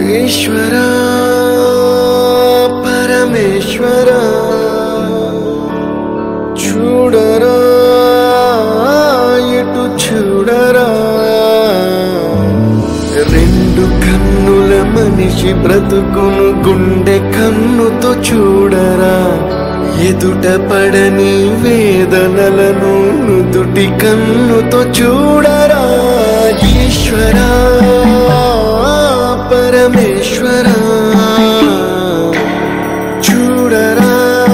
ఈశ్వర పరమేశ్వర చూడరా ఇటు చూడరా రెండు కన్నుల మనిషి బ్రతుకును గుండె కన్నుతో చూడరా ఎదుట పడని వేదనలను నుదుటి కన్నుతో చూడరా ఈశ్వరా పరమేశ్వరా చూడరా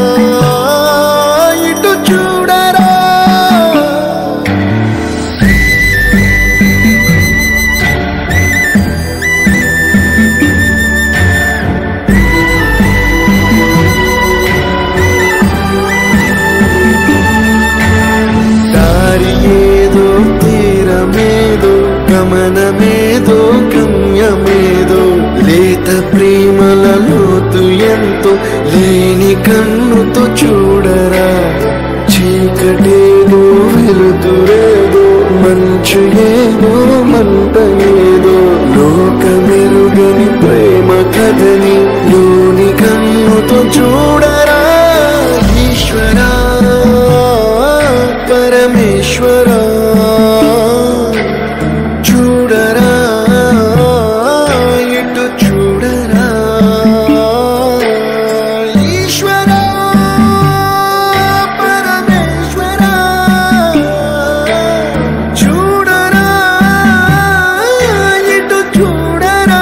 ఇటు చూడరా దారి ఏదో తీరమేదో గమనమేదో గమ్యమేదో లేత ప్రేమల లోతు ఎంతో లేని కన్నుతో చూడరా చీకటేదో వెలుతురేదో మంచు ఏదో మంట ఏదో లోకమెరుగని ప్రేమ కథని లోని కన్నుతో చూడరా ఈశ్వరా పరమేశ్వరా చూడరా ఇటు చూడరా ఈశ్వరా పరమేశ్వరా చూడరా ఇటు చూడరా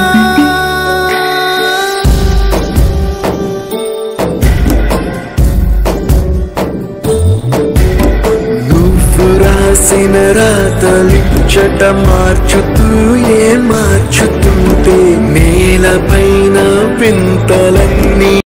నువ్వు రాసిన రాతలిచ్చట మార్చుతూ ఏ మార్చుతుంటే నేలపైన వింతలన్నీ